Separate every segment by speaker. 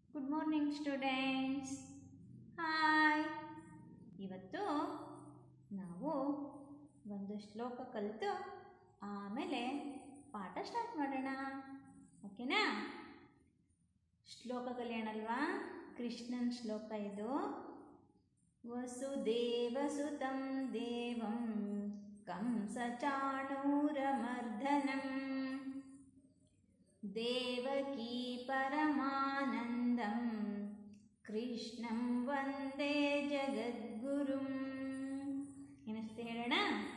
Speaker 1: good morning students hi ಇವತ್ತು ನಾವು ಒಂದು ಶ್ಲೋಕ ಕಲಿತು ಆಮೇಲೆ ಪಾಠ ಸ್ಟಾರ್ಟ್ ಮಾಡೋಣ ಓಕೆನಾ ಶ್ಲೋಕ ಕಲಿಯೋಣಲ್ವಾ ಕೃಷ್ಣನ್ ಶ್ಲೋಕ ಇದು ವಸುದೇವಸುತಂ ದೇವಂ ಕಂಸಚಾಣೂರಮರ್ದನಂ ದೇವಕೀ ಪರಮಾನಂದಂ ಕೃಷ್ಣಂ ವಂದೇ ಜಗದ್ಗುರುಂ ಏನಷ್ಟೇ ಹೇಳೋಣ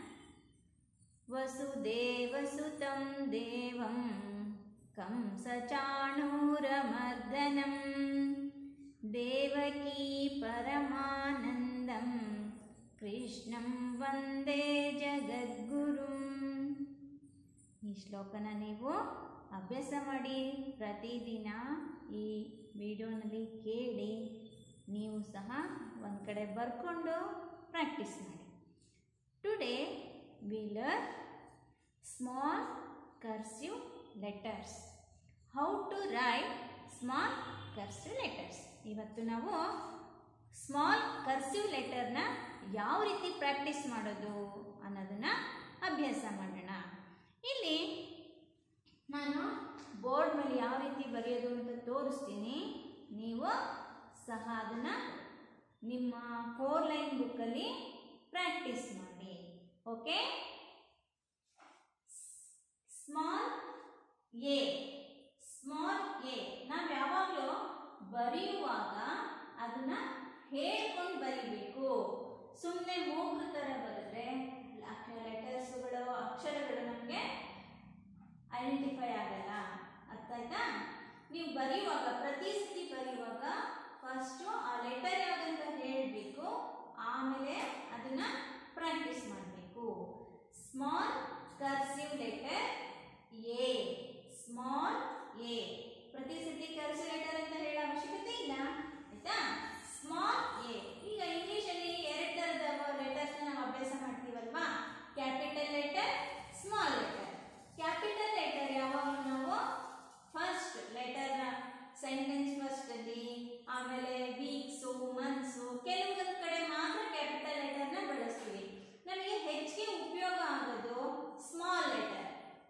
Speaker 1: ವಸುದೇವಸುತಂ ದೇವಂ ಕಂಸಚಾಣೂರಮರ್ದನಂ ದೇವಕೀ ಪರಮಾನಂದಂ ಕೃಷ್ಣಂ ವಂದೇ ಜಗದ್ಗುರುಂ ಈ ಶ್ಲೋಕನ ನೀವು ಅಭ್ಯಾಸ ಮಾಡಿ ಪ್ರತಿದಿನ ಈ ವಿಡಿಯೋನಲ್ಲಿ ಕೇಳಿ ನೀವು ಸಹ ಒಂದು ಕಡೆ ಬರ್ಕೊಂಡು ಪ್ರಾಕ್ಟೀಸ್ ಮಾಡಿ today we learn small cursive letters how to write small cursive letters ಇವತ್ತು ನಾವು ಸ್ಮಾಲ್ ಕರ್ಸಿವ್ ಲೆಟರ್ನ ಯಾವ ರೀತಿ ಪ್ರಾಕ್ಟೀಸ್ ಮಾಡೋದು ಅನ್ನೋದನ್ನ ಅಭ್ಯಾಸ ಮಾಡೋಣ ಇಲ್ಲಿ ನಾನು ಬೋರ್ಡ್ ಮೇಲೆ ಯಾವ ರೀತಿ ಬರೆಯೋದು ಅಂತ ತೋರಿಸ್ತೀನಿ ನೀವು ಸಹ ಅದನ್ನು ನಿಮ್ಮ ಫೋರ್ ಲೈನ್ ಬುಕ್ಕಲ್ಲಿ ಪ್ರಾಕ್ಟೀಸ್ ಮಾಡಿ okay small A small A ನಾವು ಯಾವಾಗಲೂ ಬರೆಯುವಾಗ ಅದನ್ನ ಹೇಳ್ಕೊಂಡು ಬರಿಬೇಕು ಸುಮ್ಮನೆ ಮೂಗ್ರ ಥರ ಬರೆದ್ರೆ ಲೆಟರ್ಸ್ಗಳು ಅಕ್ಷರಗಳು ನಮಗೆ ಐಡೆಂಟಿಫೈ ಆಗಲ್ಲ ಅರ್ಥ ಆಯ್ತಾ ನೀವು ಬರೆಯುವಾಗ ಪ್ರತಿ ಸತಿ ಬರೆಯುವಾಗ ಫಸ್ಟು ಆ ಲೆಟರ್ ಯಾವುದಂತ ಹೇಳಬೇಕು ಆಮೇಲೆ ಅದನ್ನ ಪ್ರಾಕ್ಟೀಸ್ ಮಾಡಬೇಕು small cursive letter A small A ಪ್ರತಿ ಸತಿ ಕರ್ಸಿವ್ ಲೆಟರ್ ಅಂತ ಹೇಳೋ ಅವಶ್ಯಕತೆ ಇಲ್ಲ ಆಯ್ತಾ ಸ್ಮಾಲ್ ಎ ಈಗ ಇಂಗ್ಲಿಷಲ್ಲಿ ಎರಡು ಥರದ ಲೆಟರ್ಸ್ನ ನಾವು ಅಭ್ಯಾಸ ಮಾಡ್ತೀವಲ್ವಾ capital letter small letter capital letter ಯಾವಾಗ ನಾವು ಫಸ್ಟ್ ಲೆಟರ್ ಸೆಂಟೆನ್ಸ್ ಫಸ್ಟ್ ಅಲ್ಲಿ ಆಮೇಲೆ ವೀಕ್ಸು ಮಂತ್ಸು ಕೆಲವೊಂದು ಕಡೆ ಮಾತ್ರ ಕ್ಯಾಪಿಟಲ್ ಲೆಟರ್ನ ಬಳಸ್ತೀವಿ ನಮಗೆ ಹೆಚ್ಚಿಗೆ ಉಪಯೋಗ ಆಗೋದು ಸ್ಮಾಲ್ ಲೆಟರ್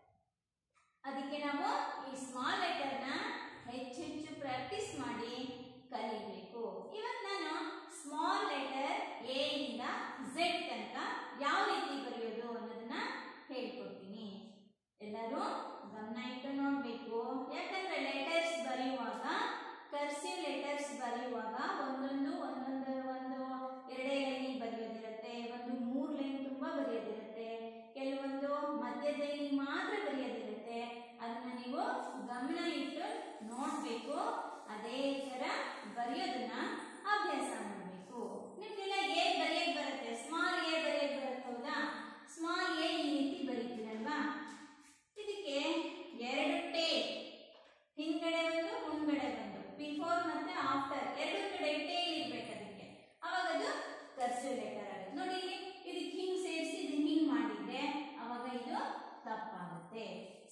Speaker 1: ಅದಕ್ಕೆ ನಾವು ಈ ಸ್ಮಾಲ್ ಲೆಟರ್ನ ಹೆಚ್ಚು ಹೆಚ್ಚು ಪ್ರಾಕ್ಟೀಸ್ ಮಾಡಿ ಕಲಿಬೇಕು ಇವತ್ತು ನಾನು ಸ್ಮಾಲ್ ಲೆಟರ್ ಎ ಇಂದ ಝೆಡ್ ತನಕ ಯಾವ ರೀತಿ ಬರೆಯೋದು ಅನ್ನೋದನ್ನ ಹೇಳ್ಕೊಡ್ತೀನಿ ಎಲ್ಲರೂ ಗಮನ ಇಟ್ಟು ನೋಡಬೇಕು ಯಾಕಂದ್ರೆ ಲೆಟರ್ಸ್ ಬರೆಯುವಾಗ ಕರ್ಸಿವ್ ಲೆಟರ್ಸ್ ಬರೆಯುವಾಗ ಒಂದೊಂದು ಒಂದೊಂದು ಒಂದು ಎರಡೇ ಲೈನ್ ಬರೆಯೋದಿರುತ್ತೆ ಒಂದು ಮೂರು ಲೈನ್ ತುಂಬಾ ಬರೆಯೋದಿರುತ್ತೆ ಕೆಲವೊಂದು ಮಧ್ಯದಲ್ಲಿ ಮಾತ್ರ ಬರೆಯೋದಿರುತ್ತೆ ಅದನ್ನ ನೀವು ಗಮನ ಇಟ್ಟು ನೋಡಬೇಕು ಅದೇ ತರ ಬರೆಯೋದನ್ನ ಅಭ್ಯಾಸ ಮಾಡಬೇಕು ನಿಮ್ಗೆಲ್ಲ ಎ ಬರೆಯಕ್ ಬರುತ್ತೆ ಸ್ಮಾಲ್ ಎ ಬರೆಯಕ್ ಬರುತ್ತೆ ಹೌದಾ ಸ್ಮಾಲ್ ಎ ಈ ರೀತಿ ಬರೀತೀರಲ್ವಾ ಇದಕ್ಕೆ ಎರಡು ಟೇ ಹಿಂದ್ಗಡೆ ಒಂದು ಮುಂದ್ಗಡೆ ಒಂದು ಬಿಫೋರ್ ಮತ್ತೆ ಆಫ್ಟರ್ ಎರಡು ಕಡೆ ಟೇಲ್ ಇರ್ಬೇಕು ಅದಕ್ಕೆ ಅವಾಗ ಅದು ಕರ್ಸಿವ್ ಲೆಟರ್ ಆಗುತ್ತೆ ನೋಡಿ ಇಲ್ಲಿ ಇದಕ್ಕೆ ಹಿಂಗ್ ಸೇರಿಸಿ ಇದನ್ನ ಹಿಂಗ್ ಮಾಡಿದ್ರೆ ಅವಾಗ ಇದು ತಪ್ಪಾಗುತ್ತೆ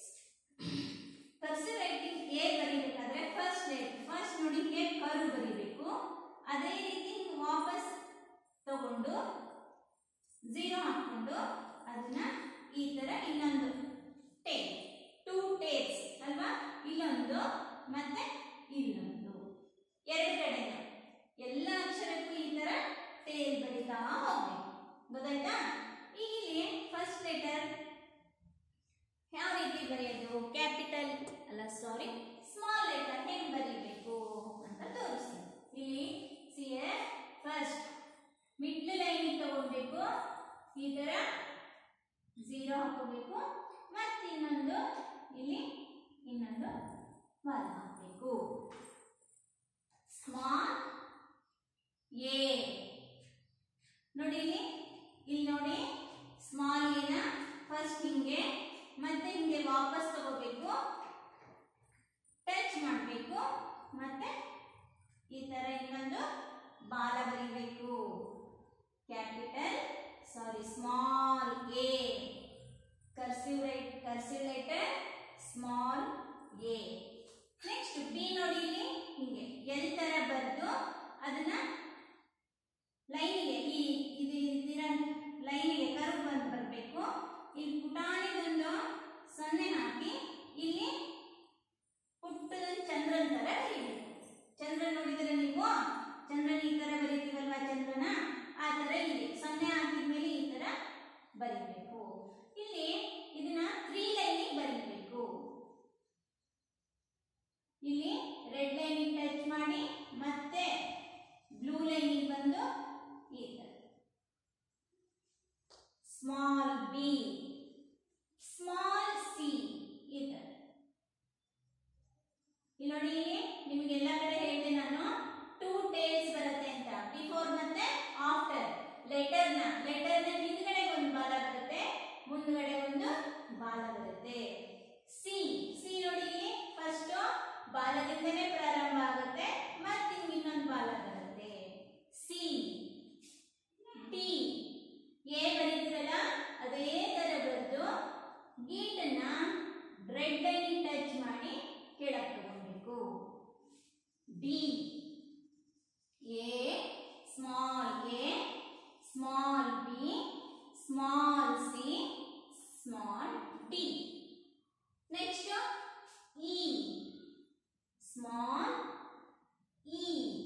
Speaker 1: ಕರ್ಸಿವ್ ರೈಟಿಂಗ್ ಎ ಬರೀಬೇಕಾದ್ರೆ ಫಸ್ಟ್ ಲೇಟ್ ಫಸ್ಟ್ ನೋಡಿ ಹಿಂಗೆ ಕರು ಬರೀಬೇಕು ಅದೇ ರೀತಿ ಹಿಂಗ್ ವಾಪಸ್ ತಗೊಂಡು ಝೀರೋ ಹಾಕೊಂಡು ಅದನ್ನ ಈ ತರ ಇನ್ನೊಂದು ಟೇ ಟೂ ಟೇಲ್ಸ್ ಅಲ್ವಾ ಇಲ್ಲೊಂದು ಮತ್ತೆ ಇಲ್ಲೊಂದು ಎರಡು ಕಡೆ ಎಲ್ಲ ಅಕ್ಷರಕ್ಕೂ ಈ ತರ ಟೇಲ್ ಬರೀತಾ ಹೋಗ್ಬೇಕು ಗೊತ್ತಾಯ್ತಾ ಈಗ ಇಲ್ಲಿ ಫಸ್ಟ್ ಲೆಟರ್ ಯಾವ ರೀತಿ ಬರೆಯೋದು ಕ್ಯಾಪಿಟಲ್ ಅಲ್ಲ ಸಾರಿ ಸ್ಮಾಲ್ ಲೆಟರ್ ಹೆಂಗ್ ಬರೀಬೇಕು ಅಂತ ತೋರಿಸ್ತೀನಿ ಇಲ್ಲಿ ಸಿ ಫಸ್ಟ್ ಮಿಡ್ಲ್ ಲೈನ್ ತಗೊಳ್ಬೇಕು ಈ ತರ ಝೀರೋ ಹಾಕೋಬೇಕು ಮತ್ತೆ ಇನ್ನೊಂದು ಇಲ್ಲಿ ಇನ್ನೊಂದು ವಾಲ್ ಹಾಕಬೇಕು ಸ್ಮಾಲ್ ಎ ನೋಡಿ ಇಲ್ಲಿ ಇಲ್ಲಿ ನೋಡಿ ಸ್ಮಾಲ್ ಎನ ಫಸ್ಟ್ ಹಿಂಗೆ ಮತ್ತೆ ಹಿಂಗೆ ವಾಪಸ್ ತಗೋಬೇಕು ಟಚ್ ಮಾಡಬೇಕು ಮತ್ತೆ ಈ ತರ ಇನ್ನೊಂದು ಬಾಲ ಬರೀಬೇಕು capital sorry small A cursive write cursive letter small A next B ನೋಡಿ ಇಲ್ಲಿ ಹಿಂಗೆ ಎಲ್ ತರ ಬರೆದು ಅದನ್ನ ಲೈನಿಗೆ ಈ ಇದು ಇದಿರ ಲೈನಿಗೆ ಕರ್ವ್ ಬಂದು ಬರಬೇಕು ಇಲ್ಲಿ ಪುಟಾಣಿದೊಂದು ಸೊನ್ನೆ ಹಾಕಿ ಇಲ್ಲಿ ಪುಟ್ಟದೊಂದು ಚಂದ್ರನ ತರ ಬರೀಬೇಕು ಚಂದ್ರ ನೋಡಿದರೆ ನೀವು ಚಂದ್ರನ ಈ ತರ ಬರೀತೀವಲ್ವಾ ಚಂದ್ರನ ಆ ತರ ಇಲ್ಲಿ ಸೊನ್ನೆ ಹಾಕಿದ್ಮೇಲೆ ಈ ತರ ಬರೀಬೇಕು ಇಲ್ಲಿ ಇದನ್ನ ತ್ರೀ ಲೈನಿಗೆ ಬರೀಬೇಕು ಇಲ್ಲಿ ರೆಡ್ ಲೈನಿಗೆ ಟಚ್ ಮಾಡಿ ಮತ್ತೆ ಬ್ಲೂ ಲೈನಿಗೆ ಬಂದು ಈ ತರ ಸ್ಮಾಲ್ ಬಿ ಸ್ಮಾಲ್ ಸಿ ಈ ತರ ಇಲ್ಲಿ ನೋಡಿ ಇಲ್ಲಿ ನಿಮಗೆಲ್ಲ ಕಡೆ ಹೇಳಿದೆ ನಾನು ಟೂ ಟೇಲ್ಸ್ ಬರುತ್ತೆ ಅಂತ ಬಿಫೋರ್ ಮತ್ತೆ ಆಫ್ಟರ್ ಲೆಟರ್ನ ಲೆಟರ್ನ ಹಿಂದ್ಗಡೆ ಒಂದು ಬಾಲ ಬರುತ್ತೆ ಮುಂದ್ಗಡೆ ಒಂದು ಬಾಲ ಬರುತ್ತೆ ಸಿ ಸಿ ನೋಡಿ ಇಲ್ಲಿ ಫಸ್ಟ್ ಬಾಲದಿಂದನೇ ಪ್ರಾರಂಭ ಆಗುತ್ತೆ ಮತ್ತೆ ಇನ್ನೊಂದು ಬಾಲ ಬರುತ್ತೆ ಸಿ ಡಿ ಎ ಬರೀತಿರಲ್ಲ ಅದೇ ತರ ಬರೆದು ಗೀಟನ್ನ ರೆಡ್ ಅಲ್ಲಿ ಟಚ್ ಮಾಡಿ ಕೆಳಗೆ ತಗೊಳ್ಬೇಕು D A small A small B small C small D next E small E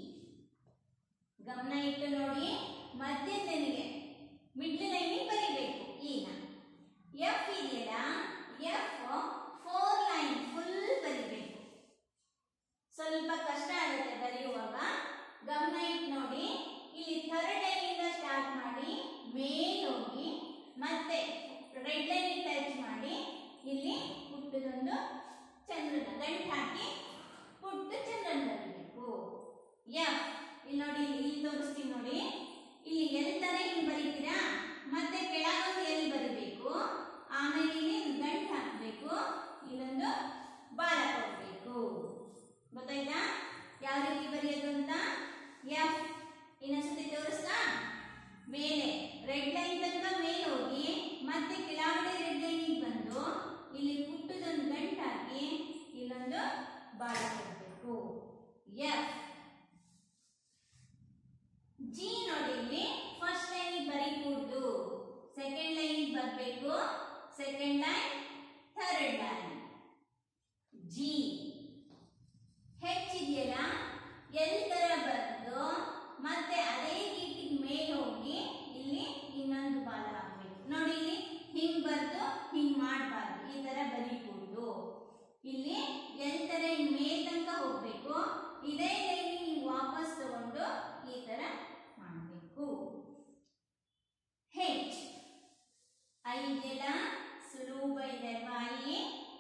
Speaker 1: ಗಮನ ಇಟ್ಟು ನೋಡಿ ಮಧ್ಯದನಿಗೆ ಮಿಡ್ಲ್ ಲೈನಿಗೆ ಬರೀಬೇಕು ಈನ ಎಫ್ ಇದೆಯಲ್ಲ ಎಫ್ ಫೋರ್ ಲೈನ್ ಫುಲ್ ಬರೀಬೇಕು ಸ್ವಲ್ಪ ಕಷ್ಟ ಆಗುತ್ತೆ ಬರೆಯುವಾಗ ಗಮನ ಇಟ್ಟು ನೋಡಿ ಇಲ್ಲಿ ಥರ್ಡ್ ಲೈನಿಂದ ಸ್ಟಾರ್ಟ್ ಮಾಡಿ ಮೇಲ್ ಹೋಗಿ ಮತ್ತೆ ರೆಡ್ ಲೈನ್ ಟಚ್ ಮಾಡಿ ಇಲ್ಲಿ ಪುಟ್ಟದೊಂದು ಚಂದ್ರನ ಗಂಟು ಹಾಕಿ ಪುಟ್ಟ ಚಂದ್ರನ ಬರೀಬೇಕು ಎಫ್ ಇಲ್ಲಿ ನೋಡಿ ಇಲ್ಲಿ ತೋರಿಸ್ತೀನಿ ನೋಡಿ ಇಲ್ಲಿ ಎಲ್ ತರ ಹಿಂಗ್ ಬರೀತೀರಾ ಮತ್ತೆ ಕೆಳಗೊಂದು ಎಲ್ ಬರೀಬೇಕು ಆಮೇಲೆ ಇಲ್ಲಿ ಗಂಟು ಹಾಕಬೇಕು ಇಲ್ಲೊಂದು ಬಾಲ ಕೊಡಬೇಕು ಗೊತ್ತಾಯ್ತಾ ಯಾವ ರೀತಿ ಬರೆಯೋದು ಅಂತ ಎಫ್ ಇನ್ನೊಂದ್ಸತಿ ತೋರಿಸ್ತಾ ಮೇಲೆ ರೆಡ್ ಲೈನ್ ತನಕ ಮೇಲೆ ಹೋಗಿ ಮತ್ತೆ ಕೆಳಗಡೆ ರೆಡ್ ಲೈನಿಗೆ ಬಂದು ಇಲ್ಲಿ ಪುಟ್ಟದೊಂದು ಗಂಟು ಹಾಕಿ ಇಲ್ಲೊಂದು ಬಾಳ ಕೊಡಬೇಕು ಎಫ್ ಜಿ ನೋಡಿ ಇಲ್ಲಿ ಫಸ್ಟ್ ಲೈನಿಗೆ ಬರೀಕೂಡ್ದು ಸೆಕೆಂಡ್ ಲೈನಿಗೆ ಬರಬೇಕು second line third line G H ಇದೆಯಲ್ಲ ಎಲ್ ತರ ಬಂದು ಮತ್ತೆ ಅದೇ ಗೀಟಿಗೆ ಮೇಲೆ ಹೋಗಿ ಇಲ್ಲಿ ಇನ್ನೊಂದು ಬಾಲ ಹಾಕ್ಬೇಕು ನೋಡಿ ಇಲ್ಲಿ ಹಿಂಗ್ ಬರ್ದು ಹಿಂಗ್ ಮಾಡಬಾರ್ದು ಈ ತರ ಬರೀಕೂಡ್ದು ಇಲ್ಲಿ ಎಲ್ ತರ ಹಿಂಗ್ ಮೇಲ್ ತನಕ ಹೋಗ್ಬೇಕು ಇದೇ ಲೈನಿಗೆ ನೀವು ವಾಪಸ್ ತಗೊಂಡು ಈ ತರ ಮಾಡಬೇಕು ಹೆಚ್ ಐ ಇದೆಯಲ್ಲ ಸುಲಭ ಇದೆ ಅಲ್ವಾ ಐ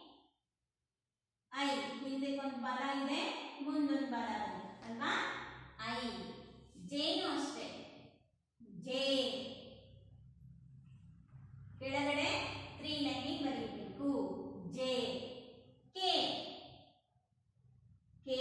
Speaker 1: ಐ ಹಿಂದೆ ಒಂದು ಬಲ ಇದೆ ಮುಂದೊಂದು ಬಲ ಇದೆ ಅಲ್ವಾ ಐ ಜೇನು ಅಷ್ಟೇ ಜೆ ಕೆಳಗಡೆ ತ್ರೀ ಲೈನಿಗೆ ಬರೀಬೇಕು ಜೆ ಕೆ ಕೆ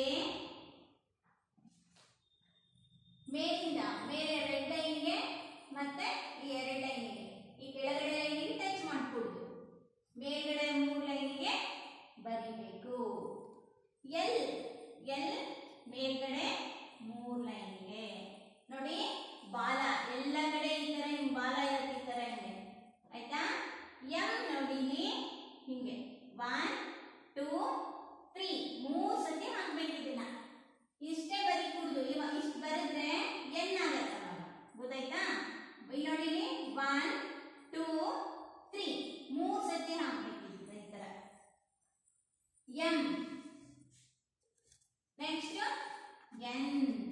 Speaker 1: ಮೇಲಿಂದ ಮೇಲೆ ರೆಡ್ ಲೈನ್ಗೆ ಮತ್ತೆ ಈ ಎರಡು ಲೈನಿಗೆ ಈ ಕೆಳಗಡೆ ಲೈನಿಗೆ ಟಚ್ ಮಾಡ್ಕೊಡುದು ಮೇಲ್ಗಡೆ ಮೂರು ಲೈನಿಗೆ ಬರಿಬೇಕು ಎಲ್ ಎಲ್ ಮೇಲ್ಗಡೆ ಮೂರು ಲೈನಿಗೆ ನೋಡಿ ಬಾಲ ಎಲ್ಲ ಕಡೆ ಈ ತರ ಹಿಂಗ್ ಬಾಲ ಇರುತ್ತೆ ಈ ತರ ಹಿಂಗೆ ಆಯ್ತಾ ಎಂ ನೋಡಿ ಇಲ್ಲಿ ಹಿಂಗೆ ಒನ್ ಟೂ ತ್ರೀ ಮೂರು ಸತಿ ಹಾಕ್ಬೇಕು ಇದನ್ನ ಇಷ್ಟೇ ಬರೀ ಕುಡ್ದು ಇವಾಗ ಇಷ್ಟು ಬರೆದ್ರೆ ಎನ್ ಆಗತ್ತೆ ಅವಾಗ ಗೊತ್ತಾಯ್ತಾ ಇಲ್ಲಿ ನೋಡಿ ಇಲ್ಲಿ ಒನ್ ಟೂ ತ್ರೀ ಮೂರು ಸತಿ ಹಾಕ್ಬೇಕು ಈ ತರ ಎಂ ನೆಕ್ಸ್ಟ್ ಎನ್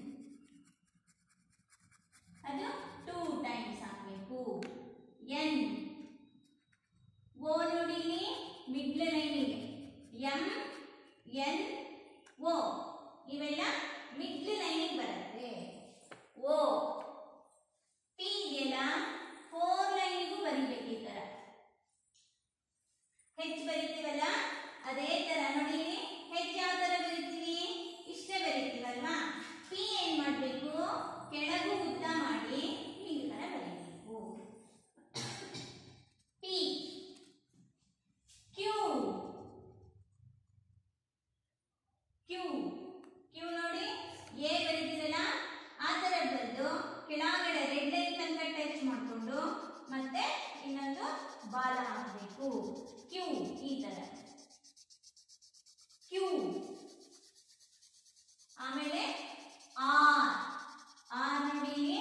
Speaker 1: ಅದು ಟೂ ಟೈಮ್ಸ್ ಹಾಕಬೇಕು ಎನ್ ಓ ನೋಡಿ ಇಲ್ಲಿ ಮಿಡ್ಲ್ ಲೈನಿಗೆ ಎಂ ಎನ್ ಓ ಇವೆಲ್ಲ ಮಿಡ್ಲ್ ಲೈನಿಗೆ ಬರುತ್ತೆ ಓ ಪಿ ಇದೆಯಲ್ಲ ಫೋರ್ ಲೈನಿಗೂ ಬರಿಬೇಕು ಈ ತರ ಹೆಚ್ಚು ಬರಿತೀವಲ್ಲ ಅದೇ ತರ ನೋಡಿ ಇಲ್ಲಿ ಹೆಚ್ಚು ಯಾವ ತರ ಬರಿತೀವಿ ಇಷ್ಟೇ ಬರಿತೀವಲ್ವಾ ಪಿ ಏನ್ ಮಾಡ್ಬೇಕು ಕೆಳಗೂ ಉದ್ದ ಮಾಡಿ ಈ ತರ ಬರಿಬೇಕು ಪಿ ಕ್ಯೂ ಕ್ಯೂ ಕ್ಯೂ ನೋಡಿ ಅದು ಕೆಳಗಡೆ ರೆಡ್ ಲೈನ್ ತನಕ ಟಚ್ ಮಾಡಿಕೊಂಡು ಮತ್ತೆ ಇನ್ನೊಂದು ಬಾಲ ಹಾಕಬೇಕು ಕ್ಯೂ ಈ ತರ ಕ್ಯೂ ಆಮೇಲೆ ಆರ್ ಆರ್ ನೋಡಿ ಇಲ್ಲಿ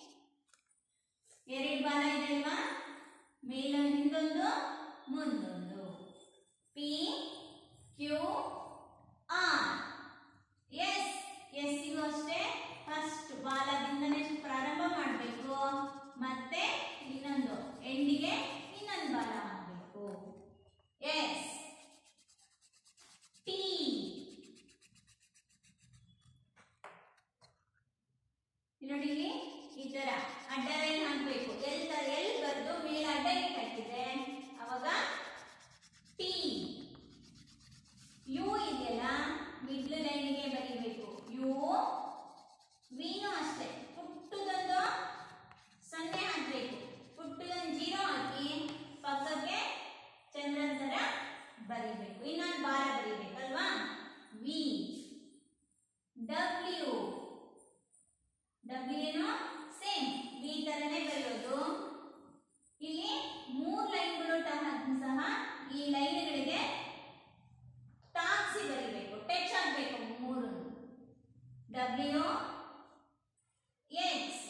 Speaker 1: ಎರಡು ಬಾಲ ಇದೆ ಅಲ್ವಾ ಮೇಲೊಂದು ಹಿಂದೊಂದು ಮುಂದೊಂದು ಪಿ ಕ್ಯೂ ಆರ್ ಎಸ್ ಎಸ್ಸಿಗೂ ಅಷ್ಟೇ ಫಸ್ಟ್ ಬಾಲದಿಂದನೇ ಪ್ರಾರಂಭ ಮಾಡಬೇಕು ಮತ್ತೆ ಇನ್ನೊಂದು ಎಂಡಿಗೆ ಇನ್ನೊಂದು ಬಾಲ ಹಾಕಬೇಕು ಎಸ್ ಟಿ ನೋಡಿ ಇಲ್ಲಿ ಈ ತರ ಅಡ್ಡ ಲೈನ್ ಹಾಕ್ಬೇಕು ಎಲ್ ತರ ಎಲ್ ಬರ್ದು ಮೇಲೆ ಅಡ್ಡ ಲೈನ್ ಹಾಕಿದೆ ಅವಾಗ ಟಿ ಯು ಇದೆಯಲ್ಲ ಮಿಡ್ಲ್ ಲೈನ್ಗೆ ಬರೀಬೇಕು ಯು ವಿನು ಅಷ್ಟೇ ಪುಟ್ಟದೊಂದು ಸೊನ್ನೆ ಹಾಕ್ಬೇಕು ಪುಟ್ಟದೊಂದು ಜೀರೋ ಹಾಕಿ ಪಕ್ಕಕ್ಕೆ ಚಂದ್ರನ್ ತರ ಬರೀಬೇಕು ಇನ್ನೊಂದು ಬಾಲ ಬರೀಬೇಕಲ್ವಾ ವಿ ಡಬ್ಲ್ಯೂ ಡಬ್ಲ್ಯೂ ಏನು ಸೇಮ್ ವಿ ತರನೇ ಬರೆಯೋದು ಇಲ್ಲಿ ಮೂರು ಲೈನ್ಗಳು ಸಹ ಈ ಲೈನ್ಗಳಿಗೆ ತಾಕ್ಸಿ ಬರಿಬೇಕು ಟಚ್ ಆಗಬೇಕು ಮೂರು ಡಬ್ಲ್ಯೂ ಎಕ್ಸ್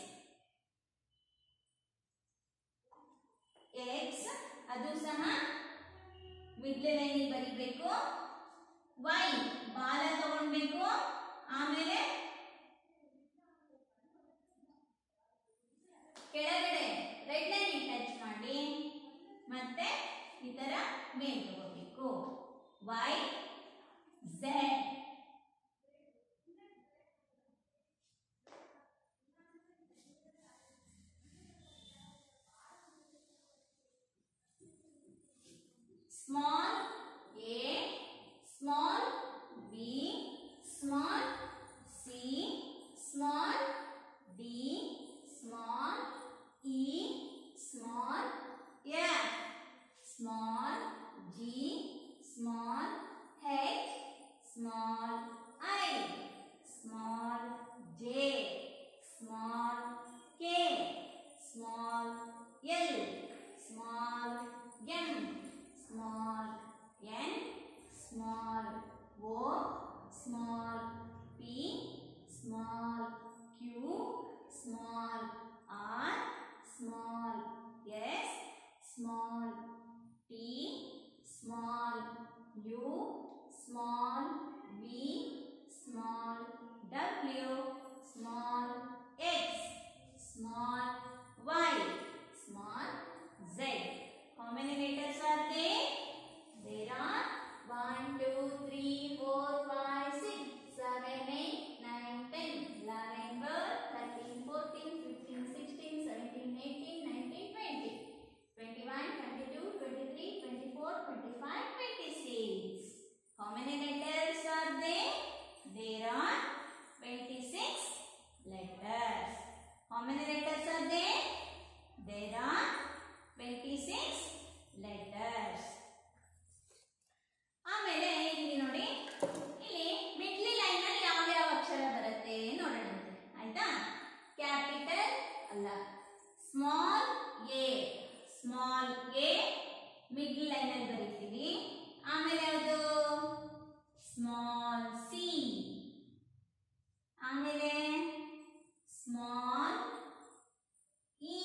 Speaker 1: ಎಕ್ಸ್ ಅದು ಸಹ ಮಿಡ್ಲ್ ಲೈನ್ ಬರಿಬೇಕು ವೈ ಬಾಲ ತಗೊಳ್ಬೇಕು ಆಮೇಲೆ ಕೆಳಗಡೆ ರೆಡ್ ಲೈನ್ ಟಚ್ ಮಾಡಿ ಮತ್ತೆ ಈ ತರ ಮೇಲ್ ತಗೋಬೇಕು Y Z small a small b small c small d small e small f small g small h small i small j small k small l small m small n small o small p small q small r small s small t small u small v small w small x small y small z how many letters are there there are 1 2 3 4 5 6 7 8 9 10 11 12 13 14 15 16 17 18 19 20 21 22 23 24 25 26 how many letters are there there are 26 letters how many letters are there there are 26 letters ಆಮೇಲೆ ಇಲ್ಲಿ ನೋಡಿ ಇಲ್ಲಿ middle line ಅಲ್ಲಿ ಯಾವ ಯಾವ ಅಕ್ಷರ ಬರುತ್ತೆ ನೋಡೋಣ ಆಯ್ತಾ ಕ್ಯಾಪಿಟಲ್ ಅಲ್ಲ small A small A middle line ಅಲ್ಲಿ ಬರೀತೀವಿ ಆಮೇಲೆ ಯಾವುದು ಸ್ಮಾಲ್ ಸಿ ಆಮೇಲೆ ಸ್ಮಾಲ್ ಇ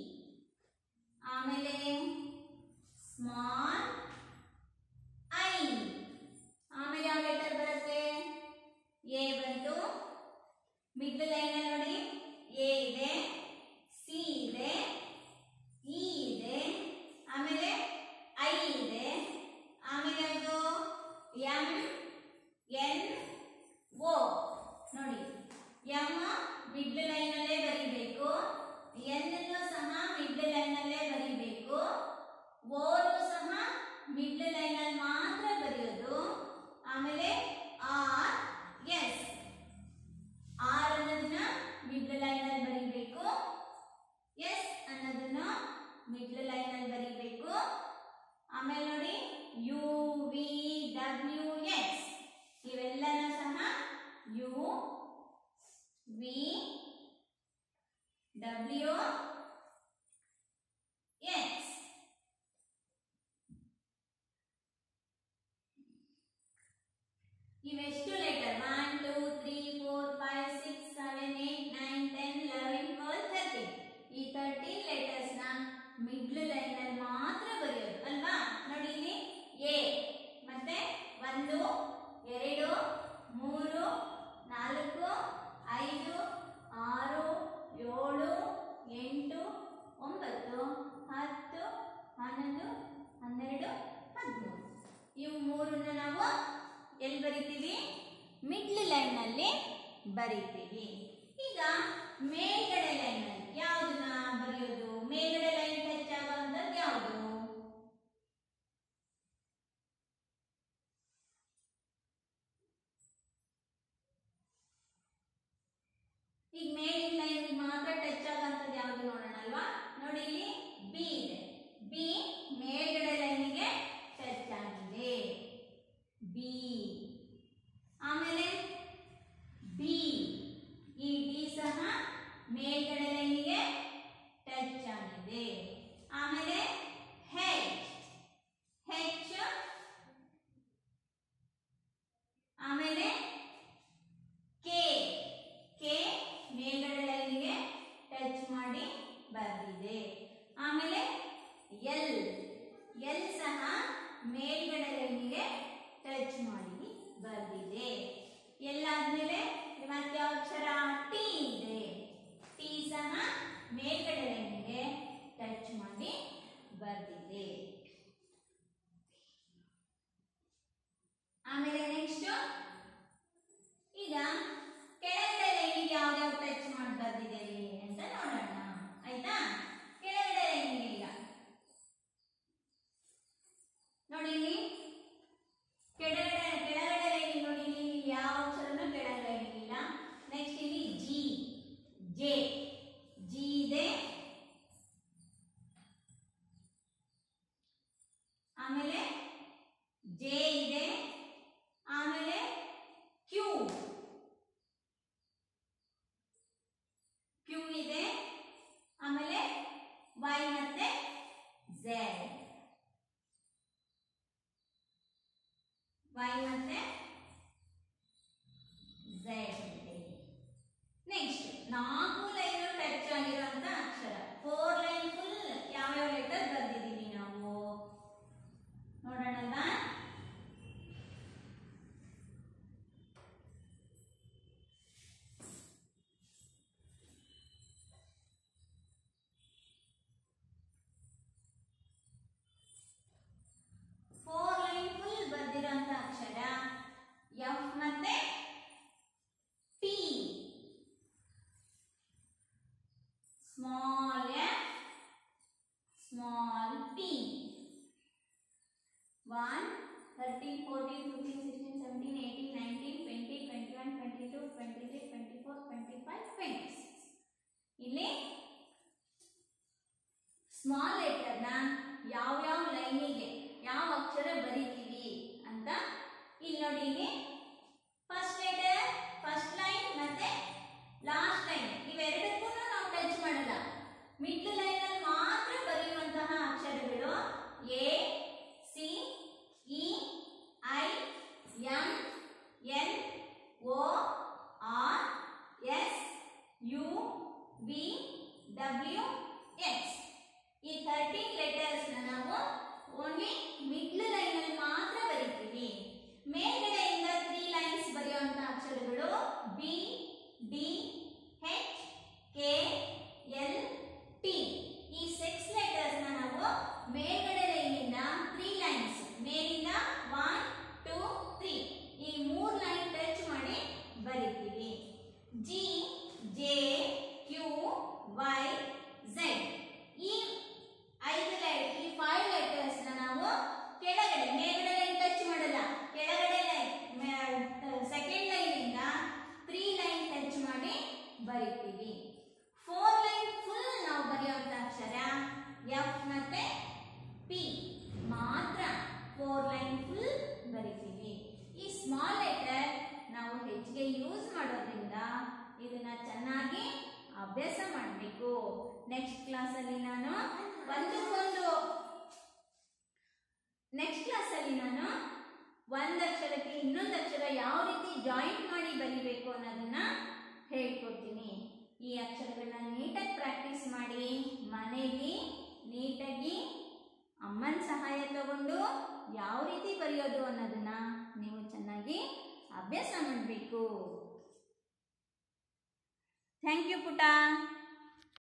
Speaker 1: ಆಮೇಲೆ ಸ್ಮಾಲ್ ಐ ಆಮೇಲೆ ಯಾವ ಲೆಟರ್ ಬರುತ್ತೆ ಎ ಬಂತು ಮಿಡ್ಲ್ ಲೈನ್ ನೋಡಿ ಎ ಇದೆ ಸಿ ಇದೆ ಇ ಇದೆ ಆಮೇಲೆ ಐ ಇದೆ ಆಮೇಲೆ ಅದು ಎಂ ಎನ್ ಓ ನೋಡಿ ಎಂ ಮಿಡ್ಲ್ ಲೈನ್ ಅಲ್ಲೇ ಬರೀಬೇಕು ಎನ್ ಸಹ ಮಿಡ್ಲ್ ಲೈನ್ ಅಲ್ಲೇ ಬರೀಬೇಕು ಓನು ಸಹ ಮಿಡ್ಲ್ ಲೈನ್ ಅಲ್ಲಿ ಮಾತ್ರ ಬರೆಯೋದು ಆಮೇಲೆ ಆರ್ ಎಸ್ ಆರ್ ಅನ್ನೋದನ್ನ ಮಿಡ್ಲ್ ಲೈನ್ ಅಲ್ಲಿ ಬರೀಬೇಕು ಎಸ್ ಅನ್ನೋದನ್ನ ಮಿಡ್ಲ್ ಲೈನ್ ಅಲ್ಲಿ ಬರೀಬೇಕು ಆಮೇಲೆ ನೋಡಿ ಯು ವಿ ಡಬ್ಲ್ಯೂ ಎಕ್ಸ್ ಇವೆಲ್ಲನೂ ಸಹ ಯು ವಿ ಡಬ್ಲ್ಯೂ ಎಕ್ಸ್ ಇವೆಷ್ಟು letter one two three four five six seven eight nine ten eleven twelve thirteen ಈ ತರ್ಟೀನ್ ಲೆಟರ್ಸ್ ನ ಮಿಡ್ಲ್ ಲೈನ್ ಅಲ್ಲಿ ಮಾತ್ರ ಬರೆಯೋದು ಅಲ್ವಾ ನೋಡಿ ಇಲ್ಲಿ ಎ ಮತ್ತೆ ಒಂದು ಎರಡು ಮೂರು ನಾಲ್ಕು ಐದು ಆರು ಏಳು ಎಂಟು ಒಂಬತ್ತು ಹತ್ತು ಹನ್ನೊಂದು ಹನ್ನೆರಡು ಹದಿಮೂರು ಇವು ಮೂರನ್ನು ನಾವು ಎಲ್ಲಿ ಬರಿತೀವಿ ಮಿಡ್ಲ್ ಲೈನ್ ನಲ್ಲಿ ಬರಿತೀವಿ ಈಗ ಮೇಲ್ಗಡೆ ಲೈನ್ ಅಲ್ಲಿ ಯಾವ್ದನ್ನ ಬರೆಯೋದು ಮೇಲ್ಗಡೆ ಲೈನ್ ಟಚ್ ಆಗುವಂತದ್ದು ಯಾವುದು ಈಗ ಮೇಲಿನ ಲೈನ್ ಮಾತ್ರ ಟಚ್ ಆಗುವಂತದ್ದು ಯಾವುದು ನೋಡೋಣ ಅಲ್ವಾ ನೋಡಿ ಇಲ್ಲಿ ಬಿ ಇದೆ ಬಿ ಮೇಲ್ಗಡೆ ಲೈನಿಗೆ ಟಚ್ ಆಗಿದೆ ಬಿ ಆಮೇಲೆ ಬಿ ಈ ಡಿ ಸಹ ಮೇಲ್ಗಡೆ ಲೈನಿಗೆ ಟಚ್ ಆಗಿದೆ ಆಮೇಲೆ ಹೆಚ್ ಹೆಚ್ ಆಮೇಲೆ ಕೆ ಕೆ ಮೇಲ್ಗಡೆ ಲೈನಿಗೆ ಟಚ್ ಮಾಡಿ ಬರ್ದಿದೆ ಆಮೇಲೆ ಎಲ್ ಎಲ್ ಸಹ ಮೇಲ್ಗಡೆ ಲೈನಿಗೆ ಟಚ್ ಮಾಡಿ ಬರ್ದಿದೆ ಎಲ್ಲಾದ್ಮೇಲೆ ಮತ್ತೆ ಯಾವ ಅಕ್ಷರ ಟಿ ಇದೆ ಟಿ ಸಹ ಮೇಲ್ಗಡೆ ಲೈನಿಗೆ ಟಚ್ ಮಾಡಿ ಬರ್ದಿದೆ ಆಮೇಲೆ ನೆಕ್ಸ್ಟ್ ಈಗ ಕೆಳಗಡೆ ಲೈನಿಗೆ ಯಾವ್ಯಾವ ಟಚ್ ಮಾಡಿ ಬರ್ದಿದ್ದೇವೆ ಅಂತ ನೋಡೋಣ ಆಯ್ತಾ ಕೆಳಗಡೆ ಲೈನಿಗೆ ಈಗ ನೋಡಿ ಇಲ್ಲಿ ಕೆಳಗಡೆ ಕೆಳಗಡೆ ಲೈನಿಗೆ ನೋಡಿ ಇಲ್ಲಿ ಯಾವ ಅಕ್ಷರನೂ ಕೆಳಗಡೆ ಲೈನಿಗೆ ಇಲ್ಲ ನೆಕ್ಸ್ಟ್ ಇಲ್ಲಿ ಜಿ ಜೆ ಜಿ ಇದೆ ಆಮೇಲೆ ಜೆ ಇದೆ ಆಮೇಲೆ ಕ್ಯೂ ಕ್ಯೂ ಇದೆ ಆಮೇಲೆ ವೈ ಮತ್ತೆ ಝೆಡ್ ವೈ ಮತ್ತೆ ಝೆಡ್ ಇದೆ ನೆಕ್ಸ್ಟ್ ನಾಲ್ಕು ಲೈನ್ ಟಚ್ ಆಗಿರುವಂತ ಅಕ್ಷರ ಫೋರ್ ಲೈನ್ ಫುಲ್ ಯಾವ್ಯಾವ ಲೆಟರ್ ಬರ್ದಿದ್ದೀವಿ ನಾವು ನೋಡೋಣಲ್ವಾ ಫೋರ್ ಲೈನ್ ಫುಲ್ ಬರ್ದಿರೋಂತ ಅಕ್ಷರ ಎಫ್ ಮತ್ತೆ T small F small T one thirteen fourteen fifteen sixteen seventeen eighteen nineteen twenty twenty one twenty two twenty three twenty four twenty five twenty six ಇಲ್ಲಿ small ಲೆಟರ್ನ ಯಾವ್ಯಾವ ಲೈನಿಗೆ ಯಾವ ಅಕ್ಷರ ಬರಿತೀವಿ ಅಂತ ಇಲ್ಲಿ ನೋಡಿ ಇಲ್ಲಿ ಫಸ್ಟ್ ಲೆಟರ್ ಫಸ್ಟ್ ಲೈನ್ ಮತ್ತೆ ಲಾಸ್ಟ್ ಲೈನ್ ಇವೆರಡಕ್ಕೂ ನಾವು ಟಚ್ ಮಾಡಲ್ಲ ಮಿಡ್ ಲೈನ್ ಅಲ್ಲಿ ಮಾತ್ರ ಬರೆಯುವಂತಹ ಅಕ್ಷರಗಳು A C E I M N O R S U V W X ಈ ಥರ್ಟೀನ್ ಲೆಟರ್ಸ್ ನಾವು ಓನ್ಲಿ ಮಿಡ್ಲ್ ಲೈನ್ ಅಲ್ಲಿ ಮಾತ್ರ ಬರಿತೀವಿ ಮೇಲ್ಗಡೆಯಿಂದ ತ್ರೀ ಲೈನ್ಸ್ ಬರೆಯುವಂತ ಅಕ್ಷರಗಳು B D H K L T ಈ ಸಿಕ್ಸ್ ಲೆಟರ್ಸ್ ನಾವು ಮೇಲ್ಗಡೆ ಲೈನಿಂದ ತ್ರೀ ಲೈನ್ಸ್ ಮೇಲಿಂದ ಒನ್ ಟೂ ತ್ರೀ ಈ ಮೂರ್ ಲೈನ್ ಟಚ್ ಮಾಡಿ ಬರಿತೀವಿ G J Q Y Z ಈ ಐದು ಲೈನ್ ಈ ಫೈವ್ ಲೆಟರ್ಸ್ ನಾವು ಕೆಳಗಡೆ ಮೇಲ್ಗಡೆ ಲೈನ್ ಟಚ್ ಮಾಡಲ್ಲ ಕೆಳಗಡೆ ಲೈನ್ ಸೆಕೆಂಡ್ ಲೈನ್ ಇಂದ ತ್ರೀ ಲೈನ್ ಟಚ್ ಮಾಡಿ ಬರಿತೀವಿ ಫೋರ್ ನೆಕ್ಸ್ಟ್ ಕ್ಲಾಸಲ್ಲಿ ನಾನು ಒಂದಕ್ಕೊಂದು ನೆಕ್ಸ್ಟ್ ಕ್ಲಾಸಲ್ಲಿ ನಾನು ಒಂದು ಅಕ್ಷರಕ್ಕೆ ಇನ್ನೊಂದು ಅಕ್ಷರ ಯಾವ ರೀತಿ ಜಾಯಿಂಟ್ ಮಾಡಿ ಬರಿಬೇಕು ಅನ್ನೋದನ್ನ ಹೇಳ್ಕೊಡ್ತೀನಿ ಈ ಅಕ್ಷರಗಳನ್ನ ನೀಟಾಗಿ ಪ್ರಾಕ್ಟೀಸ್ ಮಾಡಿ ಮನೆಯಲ್ಲಿ ನೀಟಾಗಿ ಅಮ್ಮನ ಸಹಾಯ ತಗೊಂಡು ಯಾವ ರೀತಿ ಬರೆಯೋದು ಅನ್ನೋದನ್ನ ನೀವು ಚೆನ್ನಾಗಿ ಅಭ್ಯಾಸ ಮಾಡಬೇಕು ಥ್ಯಾಂಕ್ ಯು ಪುಟ